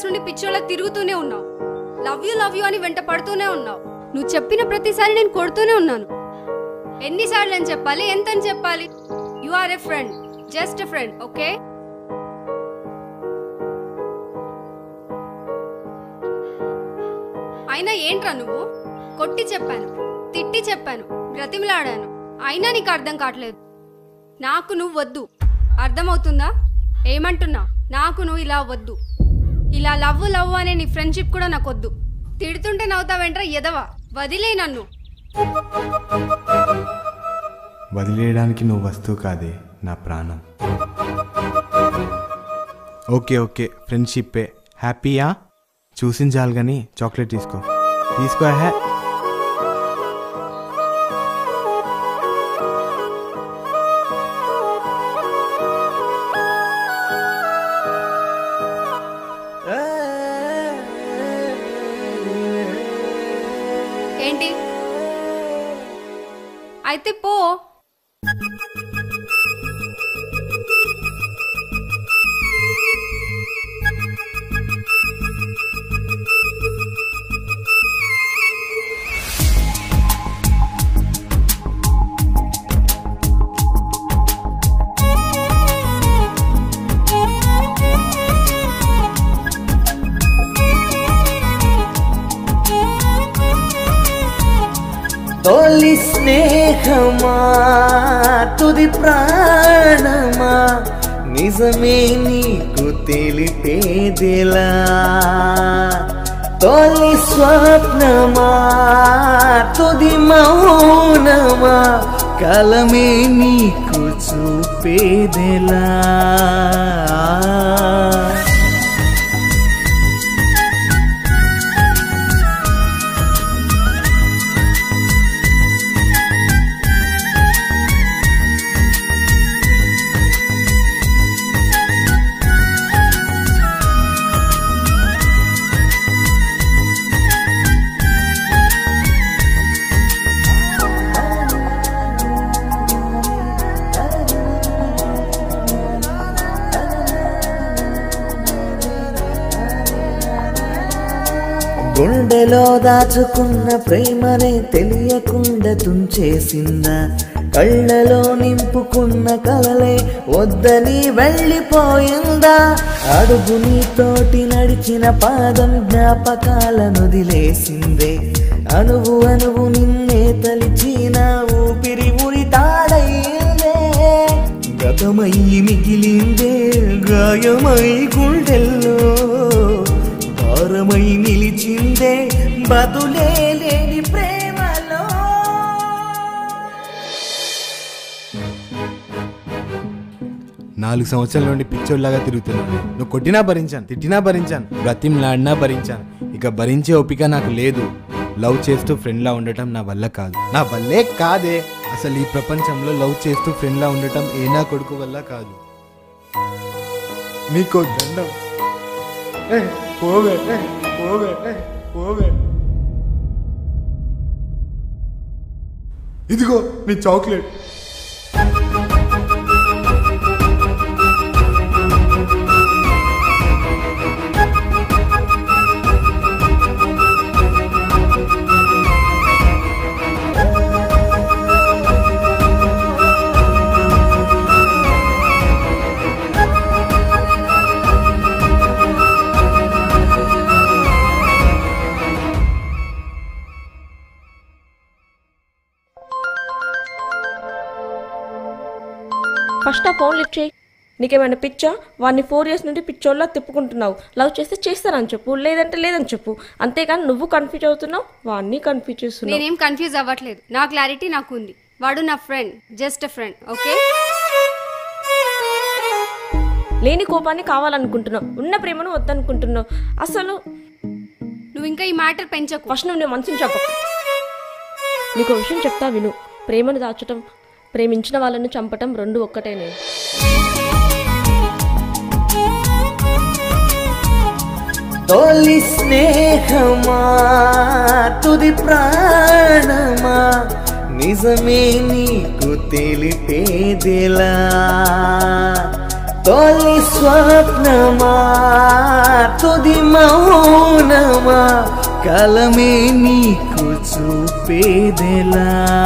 class నుండి పిచ్చోళ్ళ తిరుగుతూనే ఉన్నావు లవ్ యూ లవ్ యూ అని వెంట పడుతూనే ఉన్నావు నువ్వు చెప్పిన ప్రతిసారి నేను కొడుతూనే ఉన్నాను ఎన్నిసార్లు అని చెప్పాలి ఎంత అని చెప్పాలి you are a friend just a friend okay అయినా ఏంట్రా నువ్వు కొట్టి చెప్పాను తిట్టి చెప్పాను బ్రతిమలాడాను అయినా నీకు అర్థం కావట్లేదు నాకు నువ్వు వద్దు అర్థమవుతుందా ఏమంటున్నా నాకు నువ్వు ఇలా వద్దు ఇలా లవ్ లవ్ అనే నీ ఫ్రెండ్షిప్ కూడా నాకు వద్దు తిడుతుంటే నవ్వుతావేంట్రా ఎదవా వదిలే నన్ను వదిలేయడానికి నువ్వు వస్తువు కాదే నా ప్రాణం ఓకే ఓకే ఫ్రెండ్షిప్పే హ్యాపీయా చూసించాలి కానీ చాక్లెట్ తీసుకో తీసుకో హ్యా ఏంటి అయితే పో తొలి స్నేహమా తుది ప్రాణమా నిజమే నీకు తెలిపేదిలా తొలి స్వప్నమా తుది మౌనమా కలమే నీకు చూపేదిలా గుండెలో దాచుకున్న ప్రేమనే తెలియకుండా తుంచేసిందా కళ్ళలో నింపుకున్న కలలే వద్దని వెళ్ళిపోయిందా అడుగు నీతోటి నడిచిన పాదం జ్ఞాపకాలను వదిలేసిందే అనువు అనువు నిన్నే తలిచిన ఊపిరి ఉరి తాడయ్యిందే గతమయ్యి మిగిలిందే గాయమై గుండెల్లో భారమై నిలిచిందే బదులే లేని ప్రేమలో నాలుగు సంవత్సరాల నుండి పిచ్చోళ్ళలాగా తిరుగుతున్నాను నువ్వు కొట్టినా భరించాను తిట్టినా భరించాను బ్రతిమలాడినా భరించాను ఇక భరించే ఓపిక నాకు లేదు లవ్ చేస్తూ ఫ్రెండ్లా ఉండటం నా వల్ల కాదు నా వల్లే కాదే అసలు ఈ ప్రపంచంలో లవ్ చేస్తూ ఫ్రెండ్లా ఉండటం ఏ నా కొడుకు వల్ల కాదు నీకో దండం ఏ, పోవే ఏ, పోవే ఏ, పోవే ఇదిగో నీ చాక్లెట్ ఫస్ట్ ఆ ఫోన్ లిఫ్ట్ చేయి నీకేమైనా పిచ్చా వాడిని ఫోర్ ఇయర్స్ నుండి పిచ్చోళ్ళ తిప్పుకుంటున్నావు లవ్ చేస్తే చేస్తానని చెప్పు లేదంటే లేదని చెప్పు అంతేకాని నువ్వు కన్ఫ్యూజ్ అవుతున్నావు వాడిని కన్ఫ్యూజ్ చేస్తున్నావు నేనేం కన్ఫ్యూజ్ అవ్వట్లేదు నా క్లారిటీ నాకు ఉంది వాడు నా friend just a friend okay లేని కోపాన్ని కావాలనుకుంటున్నావు ఉన్న ప్రేమను వద్దనుకుంటున్నావు అసలు నువ్వు ఇంకా ఈ మ్యాటర్ పెంచకు ఫస్ట్ నువ్వు నీ మనసుని చెప్పకు నీకు విషయం చెప్తా విను ప్రేమను దాచటం ప్రేమించిన వాళ్ళను చంపటం రెండు ఒక్కటేనే తొలి స్నేహమా తుది ప్రాణమా నిజమే నీకు తెలిపేదిలా తొలి స్వప్నమా తుది మౌనమా కలమే నీకు చూపేదెలా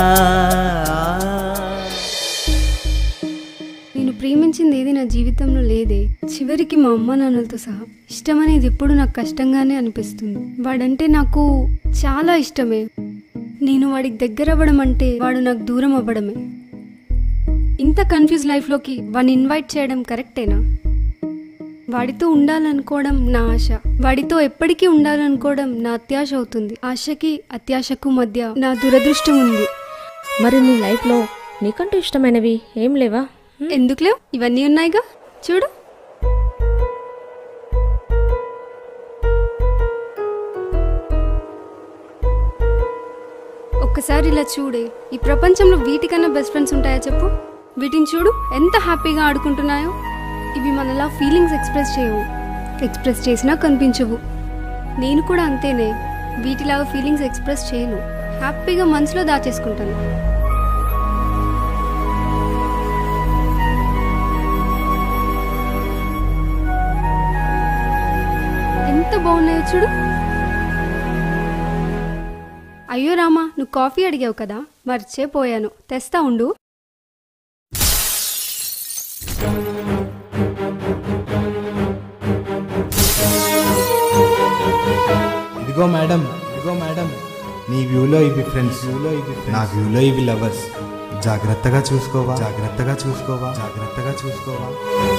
నేను ప్రేమించింది ఏది నా జీవితంలో లేదే చివరికి మా అమ్మ నాన్నలతో సహా ఇష్టం అనేది ఎప్పుడు నాకు కష్టంగానే అనిపిస్తుంది వాడంటే నాకు చాలా ఇష్టమే నేను వాడికి దగ్గర అవ్వడం అంటే వాడు నాకు దూరం అవ్వడమే ఇంత కన్ఫ్యూజ్ లైఫ్లోకి వాడిని ఇన్వైట్ చేయడం కరెక్టేనా వాడితో ఉండాలనుకోవడం నా ఆశ వాడితో ఎప్పటికీ ఉండాలనుకోవడం నా అత్యాశ అవుతుంది ఆశకి అత్యాశకు మధ్య నా దురదృష్టం ఉంది మరి నీ లైఫ్లో నీకంటూ ఇష్టమైనవి ఏం లేవా ఎందుకులే ఇవన్నీ ఉన్నాయిగా చూడు ఒక్కసారి ఇలా చూడే ఈ ప్రపంచంలో వీటికన్నా బెస్ట్ ఫ్రెండ్స్ ఉంటాయా చెప్పు వీటిని చూడు ఎంత హ్యాపీగా ఆడుకుంటున్నాయో ఇవి మనలా ఫీలింగ్స్ ఎక్స్ప్రెస్ చేయవు ఎక్స్ప్రెస్ చేసినా కనిపించవు నేను కూడా అంతేనే వీటిలాగా ఫీలింగ్స్ ఎక్స్ప్రెస్ చేయను హ్యాపీగా మనసులో దాచేసుకుంటాను ఎంత బాగున్నాయో చూడు అయ్యో రామా నువ్వు కాఫీ అడిగావు కదా మర్చిపోయాను తెస్తా ఉండు ఇదిగో మేడం ఇదిగో మేడం నీ వ్యూలో ఇవి ఫ్రెండ్స్ వ్యూలో ఇవి నా వ్యూలో ఇవి లవర్స్ జాగ్రత్తగా చూసుకోవా జాగ్రత్తగా చూసుకోవా జాగ్రత్తగా చూసుకోవా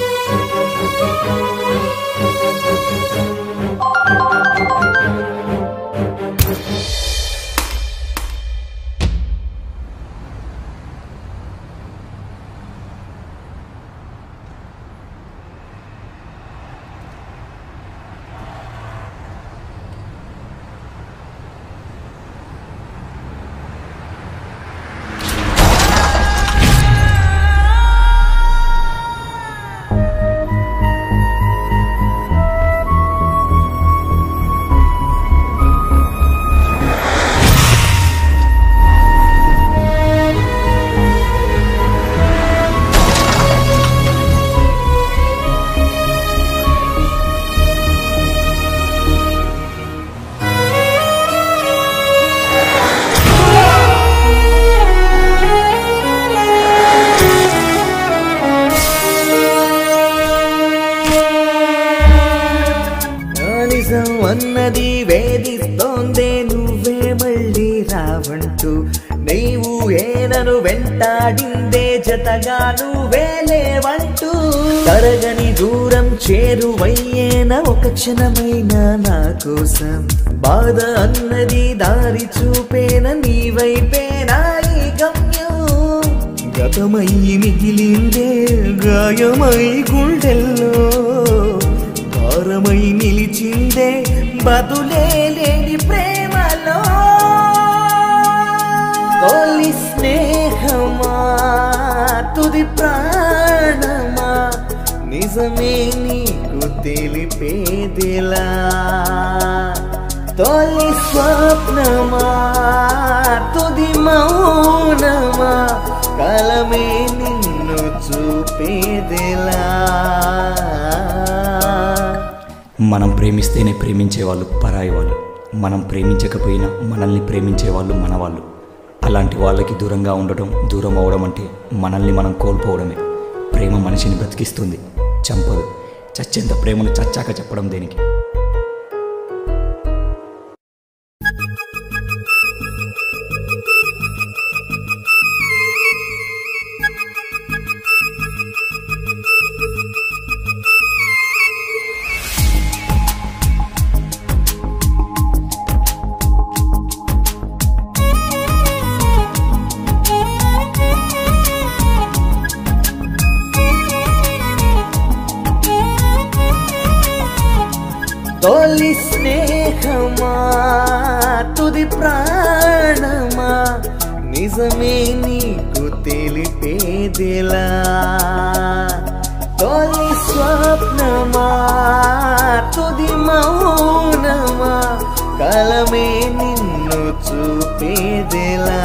నిజం అన్నది వేధిస్తోందే నువ్వే మళ్ళీ రావంటూ నీవు ఏనను వెంటాడిందే జతగా నువ్వే లేవంటూ తరగని దూరం చేరువయ్యేన ఒక క్షణమైన నా కోసం బాధ అన్నది దారి చూపేన నీవైపేనా ఈ గమ్యం గతమై మిగిలిందే గాయమై గుండెల్లో భారమై నిలిచిందే బదులే లేని ప్రేమలో తొలి స్నేహమా తుది ప్రాణమా నిజమే నీకు తెలిపేదిలా తొలి స్వప్నమా తుది మౌనమా కలమే నిన్ను చూపేదిలా మనం ప్రేమిస్తేనే ప్రేమించే వాళ్ళు పరాయి వాళ్ళు మనం ప్రేమించకపోయినా మనల్ని ప్రేమించే వాళ్ళు మన వాళ్ళు అలాంటి వాళ్ళకి దూరంగా ఉండటం దూరం అవడం అంటే మనల్ని మనం కోల్పోవడమే ప్రేమ మనిషిని బ్రతికిస్తుంది చంపదు చచ్చేంత ప్రేమను చచ్చాక చెప్పడం దేనికి తొలి స్నేహమా తుది ప్రాణమా నిజమే నీకు తెలిపేదిలా తొలి స్వప్నమా తుది మౌనమా కలమే నిన్ను చూపేదిలా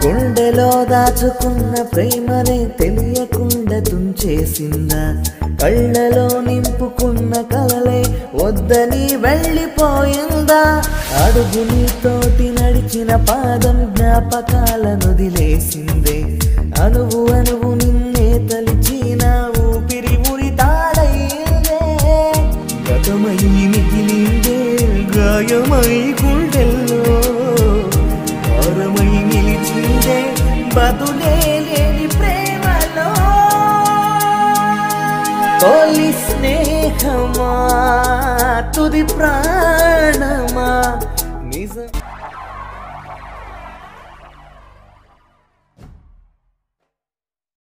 గుండెలో దాచుకున్న ప్రేమనే తెలియకుండా తుంచేసిందా కళ్ళలో నింపుకున్న కలలే వద్దని వెళ్ళిపోయిందా అడుగుని తోటి నడిచిన పాదం జ్ఞాపకాలను వదిలేసిందే అనువు అనువు నిన్నే తలిచిన ఊపిరి ఉరి తాడైందే గతమై మిగిలిందే గాయమై గుండెల్లో భారమై నిలిచిందే బదులే లేని ప్రేమలో తొలి స్నేహమా తుది ప్రాణమా నిజం